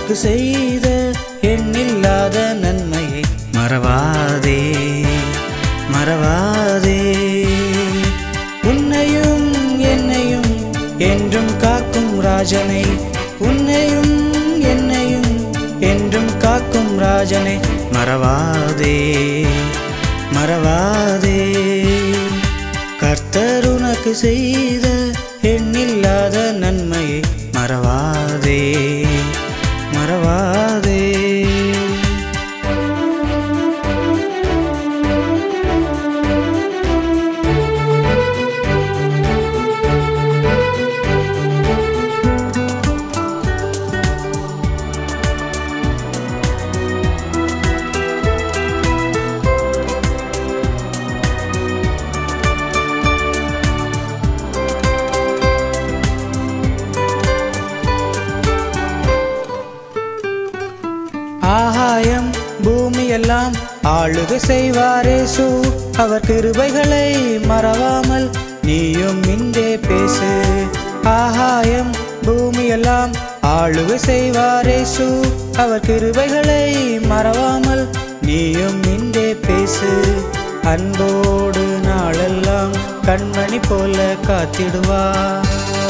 உனக்கு செய்த எண்ணில்லாத நன்மையை மறவாதே மறவாதே உன்னையும் என்னையும் என்றும் காக்கும் ராஜனை உன்னையும் என்னையும் என்றும் காக்கும் ராஜனை மறவாதே மறவாதே கர்த்தர் உனக்கு செய்த எண்ணில்லாத நன்மையை மறவாதே மறவாதே ஆகாயம் பூமியெல்லாம் ஆளுகை செய்வாரேசு அவர் கிருபைகளை மறவாமல் நீயும் இங்கே பேசு ஆகாயம் பூமியெல்லாம் ஆளுகை செய்வாரேசு அவர் கிருபைகளை மறவாமல் நீயும் இங்கே பேசு அன்போடு நாளெல்லாம் கண்மணி போல காத்திடுவார்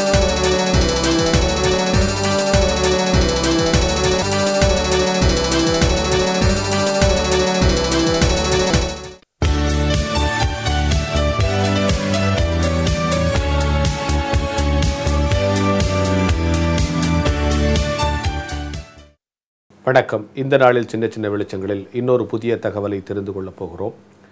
வணக்கம் இந்த நாளில் சின்ன சின்ன வெளிச்சங்களில் இன்னொரு புதிய தகவலை தெரிந்து கொள்ளப் போகிறோம்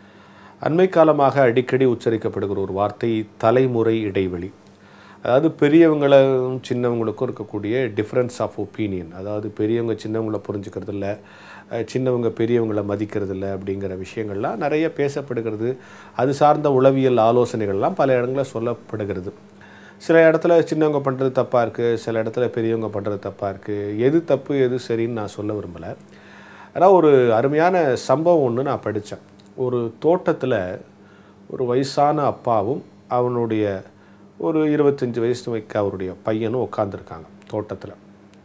அண்மை காலமாக அடிக்கடி உச்சரிக்கப்படுகிற ஒரு வார்த்தை தலைமுறை இடைவெளி அதாவது பெரியவங்களும் சின்னவங்களுக்கும் இருக்கக்கூடிய டிஃப்ரென்ஸ் ஆஃப் ஒப்பீனியன் அதாவது பெரியவங்க சின்னவங்கள புரிஞ்சுக்கிறது இல்ல அஹ் சின்னவங்க பெரியவங்களை மதிக்கிறது இல்லை அப்படிங்கிற விஷயங்கள்லாம் நிறைய பேசப்படுகிறது அது சார்ந்த உளவியல் ஆலோசனைகள்லாம் பல இடங்களில் சொல்லப்படுகிறது சில இடத்துல சின்னவங்க பண்ணுறது தப்பாக இருக்குது சில இடத்துல பெரியவங்க பண்ணுறது தப்பாக இருக்குது எது தப்பு எது சரின்னு நான் சொல்ல விரும்பலை ஆனால் ஒரு அருமையான சம்பவம் ஒன்று நான் படித்தேன் ஒரு தோட்டத்தில் ஒரு வயசான அப்பாவும் அவனுடைய ஒரு இருபத்தஞ்சி வயசு வைக்க அவருடைய பையனும் உட்காந்துருக்காங்க தோட்டத்தில்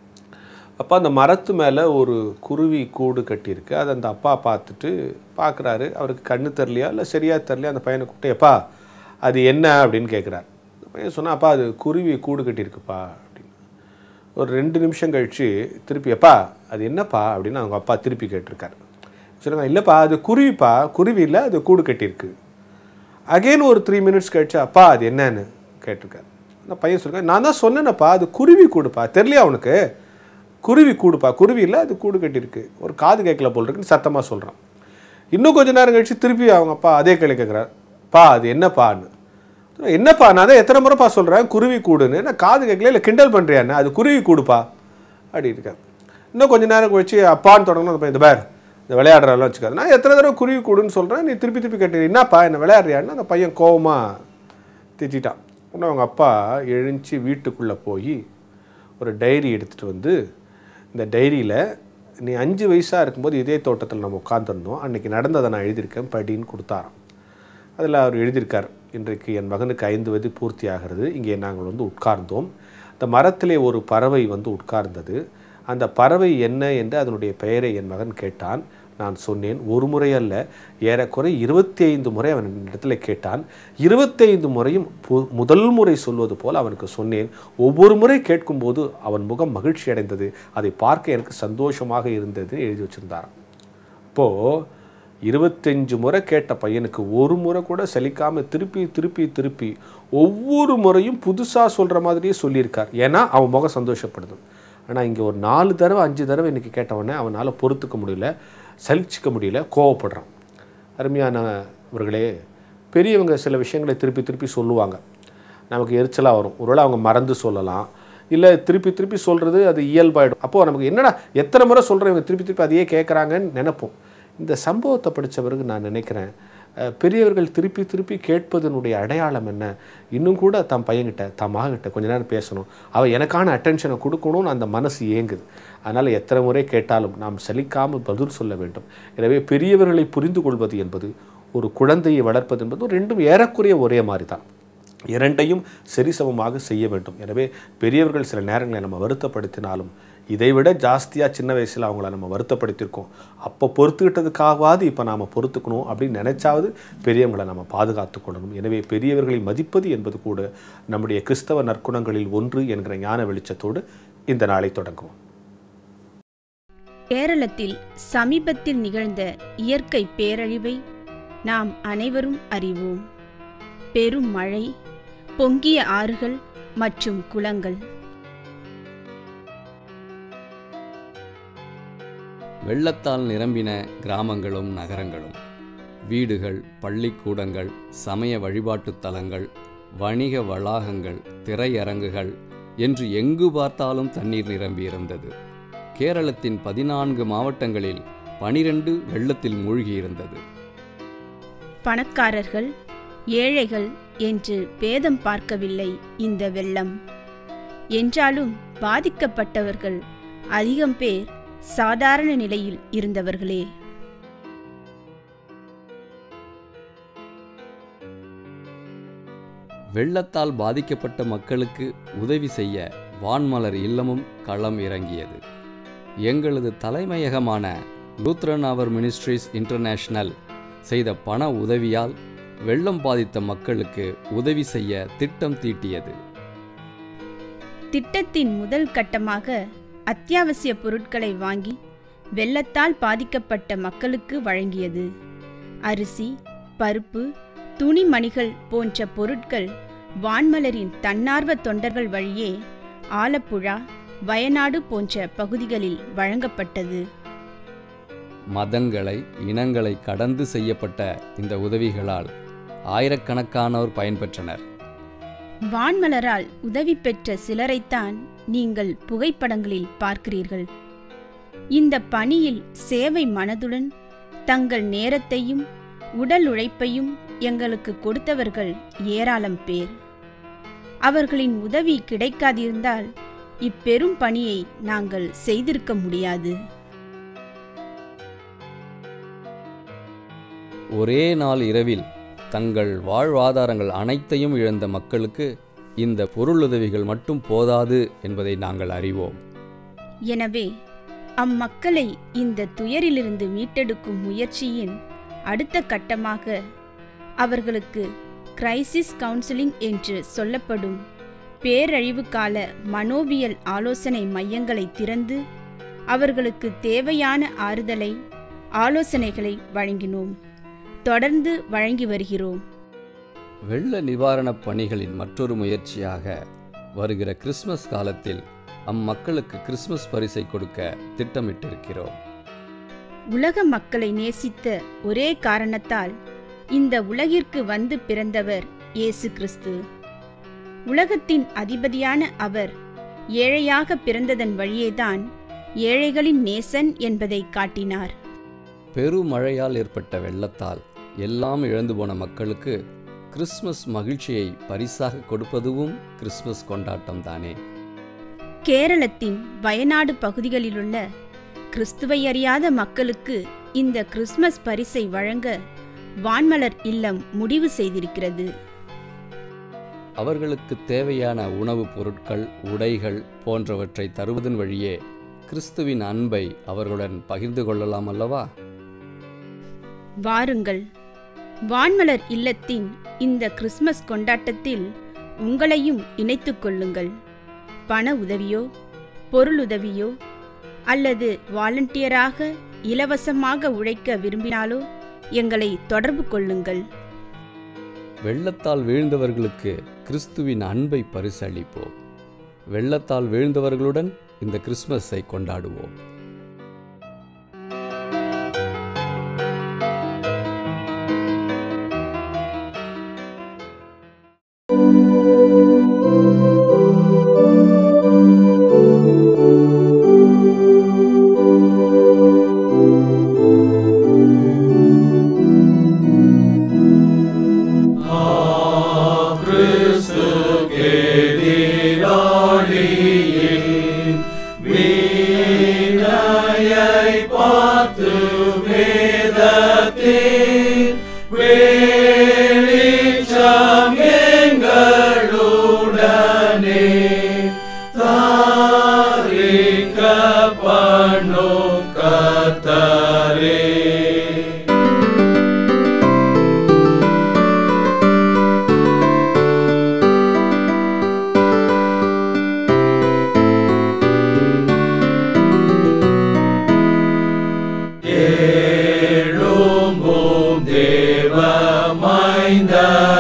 அப்போ அந்த மரத்து மேலே ஒரு குருவி கூடு கட்டியிருக்கு அதை அந்த அப்பா பார்த்துட்டு பார்க்குறாரு அவருக்கு கண்ணு தெரியலையா இல்லை சரியாக தெரியலையா அந்த பையனை கூப்பிட்டு எப்பா அது என்ன அப்படின்னு கேட்குறாரு அந்த பையன் சொன்னா அப்பா அது குருவி கூடு கட்டியிருக்குப்பா அப்படின்னு ஒரு ரெண்டு நிமிஷம் கழித்து திருப்பி எப்பா அது என்னப்பா அப்படின்னு அவங்க அப்பா திருப்பி கேட்டிருக்காரு சொல்லுங்க இல்லைப்பா அது குருவிப்பா குருவி இல்லை அது கூடு கட்டியிருக்கு அகைன் ஒரு த்ரீ மினிட்ஸ் கழிச்சு அப்பா அது என்னன்னு கேட்டிருக்காரு அந்த பையன் சொல்லுங்க நான் தான் சொன்னேனப்பா அது குருவி கூடுப்பா தெரியலையா அவனுக்கு குருவி கூடுப்பா குருவி இல்லை அது கூடு கட்டியிருக்கு ஒரு காது கேட்கல போல் இருக்குன்னு சத்தமாக சொல்கிறான் இன்னும் கொஞ்ச நேரம் கழிச்சு திருப்பி அவங்க அப்பா அதே கேள்வி கேட்குறாரு பா அது என்னப்பான்னு என்னப்பா நான் தான் எத்தனை முறைப்பா சொல்கிறேன் குருவி கூடுன்னு நான் காது கேட்கல இல்லை கிண்டல் பண்ணுறியான்னு அது குருவி கூடுப்பா அப்படி இருக்காரு இன்னும் கொஞ்ச நேரம் கழிச்சு அப்பான்னு தொடங்கணும் அந்த பையன் இந்த பேர் இந்த விளையாடுறாலும் வச்சுக்காது நான் எத்தனை தடவை குருவி கூடுன்னு சொல்கிறேன் நீ திருப்பி திருப்பி கேட்டு என்னப்பா என்ன விளையாடுறியான்னு அந்த பையன் கோவமாக திட்டான் உடனே அவங்க அப்பா எழுந்துச்சி வீட்டுக்குள்ளே போய் ஒரு டைரி எடுத்துகிட்டு வந்து இந்த டைரியில் நீ அஞ்சு வயசாக இருக்கும்போது இதே தோட்டத்தில் நம்ம உட்காந்துருந்தோம் அன்றைக்கி நடந்ததை நான் எழுதியிருக்கேன் படின்னு கொடுத்தாராம் அதில் அவர் எழுதியிருக்கார் இன்றைக்கு என் மகனுக்கு ஐந்து வயது பூர்த்தி ஆகிறது இங்கே நாங்கள் வந்து உட்கார்ந்தோம் அந்த மரத்திலே ஒரு பறவை வந்து உட்கார்ந்தது அந்த பறவை என்ன என்று அதனுடைய பெயரை என் மகன் கேட்டான் நான் சொன்னேன் ஒரு முறை அல்ல ஏறக்குறை இருபத்தி ஐந்து முறை அவன் இடத்துல கேட்டான் இருபத்தைந்து முறையும் பு- முதல் முறை சொல்வது போல் அவனுக்கு சொன்னேன் ஒவ்வொரு முறை கேட்கும்போது அவன் முகம் மகிழ்ச்சி அடைந்தது அதை பார்க்க எனக்கு சந்தோஷமாக இருந்ததுன்னு எழுதி வச்சிருந்தாராம் இப்போது இருபத்தஞ்சு முறை கேட்ட பையனுக்கு ஒரு முறை கூட சலிக்காமல் திருப்பி திருப்பி திருப்பி ஒவ்வொரு முறையும் புதுசாக சொல்கிற மாதிரியே சொல்லியிருக்கார் ஏன்னா அவன் முகம் சந்தோஷப்படுது ஆனால் இங்கே ஒரு நாலு தடவை அஞ்சு தடவை இன்றைக்கி கேட்டவொடனே அவனால் பொறுத்துக்க முடியல சலிச்சிக்க முடியல கோவப்படுறான் அருமையானவர்களே பெரியவங்க சில விஷயங்களை திருப்பி திருப்பி சொல்லுவாங்க நமக்கு எரிச்சலாக வரும் ஒருவேளை அவங்க மறந்து சொல்லலாம் இல்லை திருப்பி திருப்பி சொல்கிறது அது இயல்பாயிடும் அப்போது நமக்கு என்னடா எத்தனை முறை சொல்கிறேன் இவங்க திருப்பி திருப்பி அதையே கேட்குறாங்கன்னு நினைப்போம் இந்த சம்பவத்தை படித்த பிறகு நான் நினைக்கிறேன் அஹ், பெரியவர்கள் திருப்பி திருப்பி கேட்பதனுடைய அடையாளம் என்ன இன்னும் கூட தன் பையன்கிட்ட தன் மகன்கிட்ட கொஞ்ச நேரம் பேசணும் அவன் எனக்கான அட்டென்ஷனை கொடுக்கணும்னு அந்த மனசு ஏங்குது அதனால் எத்தனை முறை கேட்டாலும் நாம் சலிக்காமல் பதில் சொல்ல வேண்டும் எனவே பெரியவர்களை புரிந்து கொள்வது என்பது ஒரு குழந்தையை வளர்ப்பது என்பது ரெண்டும் ஏறக்குறைய ஒரே மாதிரி தான் இரண்டையும் சரிசமமாக செய்ய வேண்டும் எனவே பெரியவர்கள் சில நேரங்களை நம்ம வருத்தப்படுத்தினாலும் இதை விட ஜாஸ்தியாக சின்ன வயசில் அவங்கள நம்ம வருத்தப்படுத்தியிருக்கோம் அப்போ பொறுத்துக்கிட்டதுக்காகவாது இப்போ நாம் பொறுத்துக்கணும் அப்படின்னு நினைச்சாவது பெரியவங்களை நம்ம பாதுகாத்து கொள்ளணும் எனவே பெரியவர்களை மதிப்பது என்பது கூட நம்முடைய கிறிஸ்தவ நற்குணங்களில் ஒன்று என்கிற ஞான வெளிச்சத்தோடு இந்த நாளை தொடங்குவோம் கேரளத்தில் சமீபத்தில் நிகழ்ந்த இயற்கை பேரழிவை நாம் அனைவரும் அறிவோம் பெரும் மழை பொங்கிய ஆறுகள் மற்றும் குளங்கள் வெள்ளத்தால் நிரம்பின கிராமங்களும் நகரங்களும் வீடுகள் பள்ளிக்கூடங்கள் சமய வழிபாட்டுத் தலங்கள் வணிக வளாகங்கள் திரையரங்குகள் என்று எங்கு பார்த்தாலும் தண்ணீர் நிரம்பியிருந்தது கேரளத்தின் பதினான்கு மாவட்டங்களில் பனிரெண்டு வெள்ளத்தில் மூழ்கியிருந்தது பணக்காரர்கள் ஏழைகள் என்று பேதம் பார்க்கவில்லை இந்த வெள்ளம் என்றாலும் பாதிக்கப்பட்டவர்கள் அதிகம் பேர் சாதாரண நிலையில் இருந்தவர்களே வெள்ளத்தால் பாதிக்கப்பட்ட மக்களுக்கு உதவி செய்ய வான்மலர் இல்லமும் களம் இறங்கியது எங்களது தலைமையகமான லூத்ரன் அவர் மினிஸ்ட்ரீஸ் இன்டர்நேஷனல் செய்த பண உதவியால் வெள்ளம் பாதித்த மக்களுக்கு உதவி செய்ய திட்டம் தீட்டியது திட்டத்தின் முதல் கட்டமாக அத்தியாவசிய பொருட்களை வாங்கி வெள்ளத்தால் பாதிக்கப்பட்ட மக்களுக்கு வழங்கியது அரிசி பருப்பு துணிமணிகள் போன்ற பொருட்கள் வான்மலரின் தன்னார்வ தொண்டர்கள் வழியே ஆலப்புழா வயநாடு போன்ற பகுதிகளில் வழங்கப்பட்டது மதங்களை இனங்களை கடந்து செய்யப்பட்ட இந்த உதவிகளால் ஆயிரக்கணக்கானோர் பயன்பெற்றனர் வான்மலரால் உதவி பெற்ற சிலரைத்தான் நீங்கள் புகைப்படங்களில் பார்க்கிறீர்கள் இந்த பணியில் சேவை மனதுடன் தங்கள் நேரத்தையும் உடல் உழைப்பையும் எங்களுக்கு கொடுத்தவர்கள் ஏராளம் பேர் அவர்களின் உதவி கிடைக்காதிருந்தால் இப்பெரும் பணியை நாங்கள் செய்திருக்க முடியாது ஒரே நாள் இரவில் தங்கள் வாழ்வாதாரங்கள் அனைத்தையும் இழந்த மக்களுக்கு இந்த பொருளுதவிகள் மட்டும் போதாது என்பதை நாங்கள் அறிவோம் எனவே அம்மக்களை இந்த துயரிலிருந்து மீட்டெடுக்கும் முயற்சியின் அடுத்த கட்டமாக அவர்களுக்கு கிரைசிஸ் கவுன்சிலிங் என்று சொல்லப்படும் பேரழிவு கால மனோவியல் ஆலோசனை மையங்களை திறந்து அவர்களுக்கு தேவையான ஆறுதலை ஆலோசனைகளை வழங்கினோம் தொடர்ந்து வழங்கி வருகிறோம் வெள்ள நிவாரணப் பணிகளின் மற்றொரு முயற்சியாக வருகிற கிறிஸ்மஸ் காலத்தில் அம்மக்களுக்கு கிறிஸ்மஸ் பரிசை கொடுக்க திட்டமிட்டிருக்கிறோம் உலக மக்களை நேசித்த ஒரே காரணத்தால் இந்த உலகிற்கு வந்து பிறந்தவர் இயேசு கிறிஸ்து உலகத்தின் அதிபதியான அவர் ஏழையாக பிறந்ததன் வழியேதான் ஏழைகளின் நேசன் என்பதை காட்டினார் பெருமழையால் ஏற்பட்ட வெள்ளத்தால் எல்லாம் இழந்து போன மக்களுக்கு கிறிஸ்மஸ் மகிழ்ச்சியை பரிசாக கொடுப்பதுவும் கிறிஸ்மஸ் கொண்டாட்டம் தானே கேரளத்தின் வயநாடு பகுதிகளிலுள்ள கிறிஸ்துவை அறியாத மக்களுக்கு இந்த கிறிஸ்மஸ் பரிசை வழங்க வான்மலர் இல்லம் முடிவு செய்திருக்கிறது அவர்களுக்கு தேவையான உணவுப் பொருட்கள் உடைகள் போன்றவற்றை தருவதன் வழியே கிறிஸ்துவின் அன்பை அவர்களுடன் பகிர்ந்து கொள்ளலாம் அல்லவா வாருங்கள் வான்மலர் இல்லத்தின் இந்த கிறிஸ்மஸ் கொண்டாட்டத்தில் உங்களையும் இணைத்துக் கொள்ளுங்கள் பண உதவியோ பொருளுதவியோ அல்லது வாலண்டியராக இலவசமாக உழைக்க விரும்பினாலோ எங்களை தொடர்பு கொள்ளுங்கள் வெள்ளத்தால் வீழ்ந்தவர்களுக்கு கிறிஸ்துவின் அன்பை பரிசளிப்போம் வெள்ளத்தால் வீழ்ந்தவர்களுடன் இந்த கிறிஸ்மஸை கொண்டாடுவோம் எங்களுடனே தாரிக்க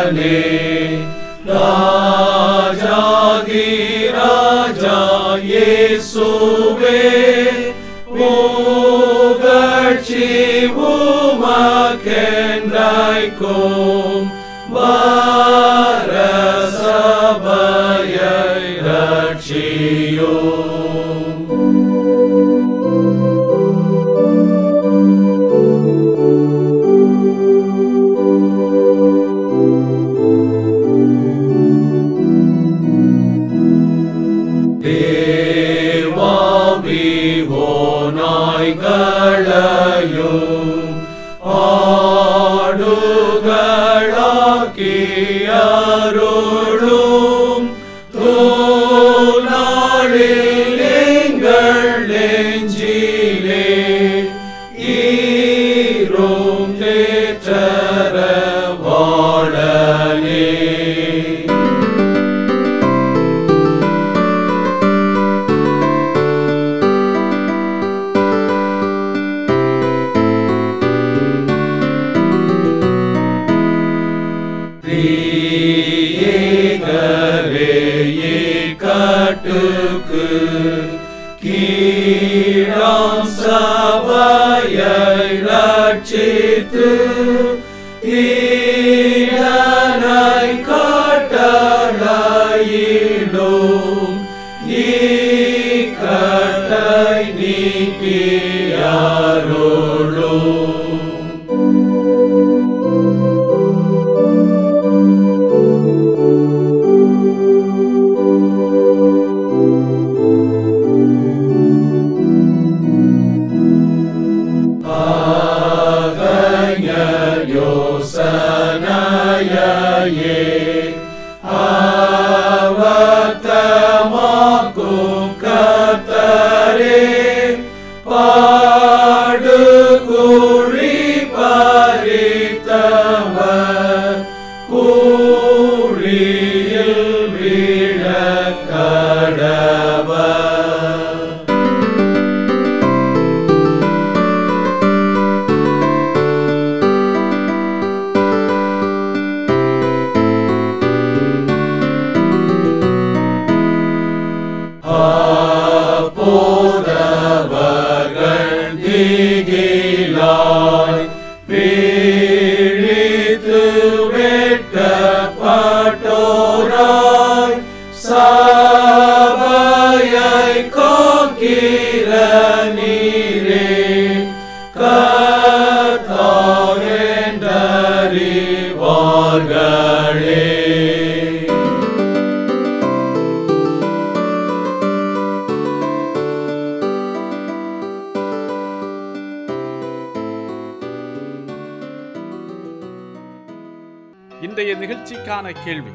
இன்றைய நிகழ்ச்சிக்கான கேள்வி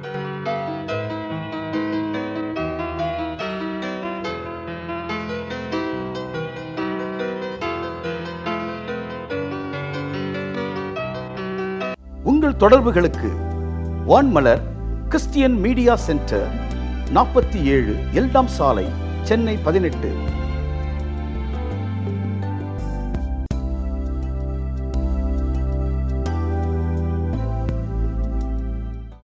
உங்கள் தொடர்புகளுக்கு வான்மலர் கிறிஸ்டியன் மீடியா சென்டர் நாற்பத்தி ஏழு எல்டாம் சாலை சென்னை பதினெட்டு